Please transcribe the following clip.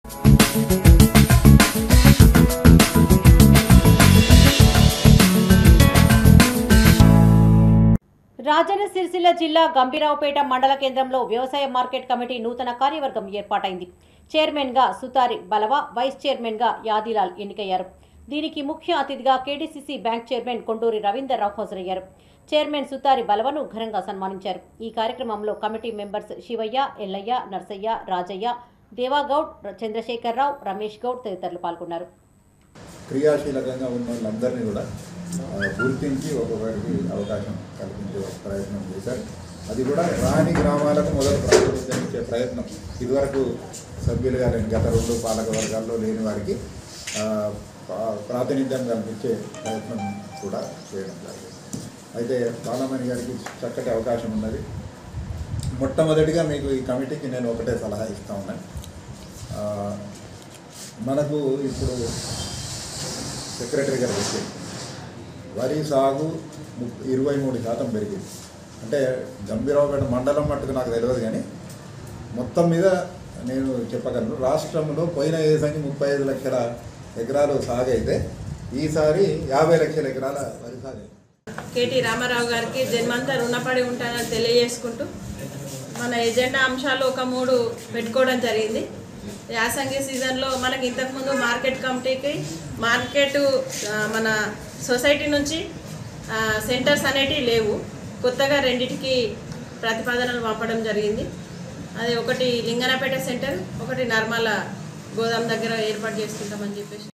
రాజన్న సిరిసిల్ల జిల్లా గంభీరావుపేట మండల కేంద్రంలో వ్యవసాయ మార్కెట్ కమిటీ నూతన కార్యవర్గం ఏర్పాటైంది చైర్మన్గా సుతారి బలవ వైస్ చైర్మన్గా యాదిలాల్ ఎన్నికయ్యారు దీనికి ముఖ్య అతిథిగా KDCC bank chairman Konduri Ravinder Rao హాజరయ్యారు చైర్మన్ సుతారి బలవను ఘనంగా సన్మానించారు ఈ కార్యక్రమంలో కమిటీ మెంబర్స్ శివయ్య ఎల్లయ్య నర్సయ్య రాజయ్య దేవాగౌడ్ చంద్రశేఖరరావు రమేష్ గౌడ్ తదితరులు పాల్గొన్నారు క్రియాశీలకంగా ఉన్న వాళ్ళందరినీ కూడా ఆ, గుర్తించి ఒక్కొక్కరికి అవకాశం కల్పించే ఒక ప్రయత్నం చేశారు అది కూడా రాని గ్రామాలకు మొదలు ప్రాతినిధ్యం ఇచ్చే ప్రయత్నం ఇదివరకు సభ్యులుగా లేని గత రెండు పాలక వర్గాల్లో లేని వారికి ఆ, ప్రా- ప్రాతినిధ్యం కల్పించే ప్రయత్నం కూడా చేయడం జరిగింది అయితే బాలమణి గారికి చక్కటి అవకాశం ఉన్నది మొట్టమొదటిగా మీకు ఈ కమిటీకి నేను ఒకటే సలహా ఇస్తా ఉన్నాను ఆ, మనకు ఇప్పుడు సెక్రటరీ గారు చెప్పారు వరి సాగు ము- ఇరవై మూడు శాతం పెరిగింది అంటే గంభీరావుపేట మండలం మట్టుకు నాకు తెలియదు కానీ మొత్తం మీద నేను చెప్పగలను రాష్ట్రంలో పోయిన ఏసానికి ముప్పై ఐదు లక్షల ఎకరాలు సాగు అయితే ఈసారి యాభై లక్షల ఎకరాల వరి సాగు అయింది. కేటీ రామారావు గారికి జన్మంతా రుణపడి ఉంటానని తెలియజేసుకుంటూ మన ఎజెండా అంశాలు ఒక మూడు పెట్టుకోవడం జరిగింది యాసంగి సీజన్లో మనకి ఇంతకుముందు మార్కెట్ కమిటీకి మార్కెట్ ఆ, మన సొసైటీ నుంచి ఆ, సెంటర్స్ అనేటివి లేవు కొత్తగా రెండిటికి ప్రతిపాదనలు పంపడం జరిగింది అది ఒకటి లింగనపేట సెంటర్ ఒకటి నర్మల గోదాం దగ్గర ఏర్పాటు చేసుకుంటామని చెప్పేసి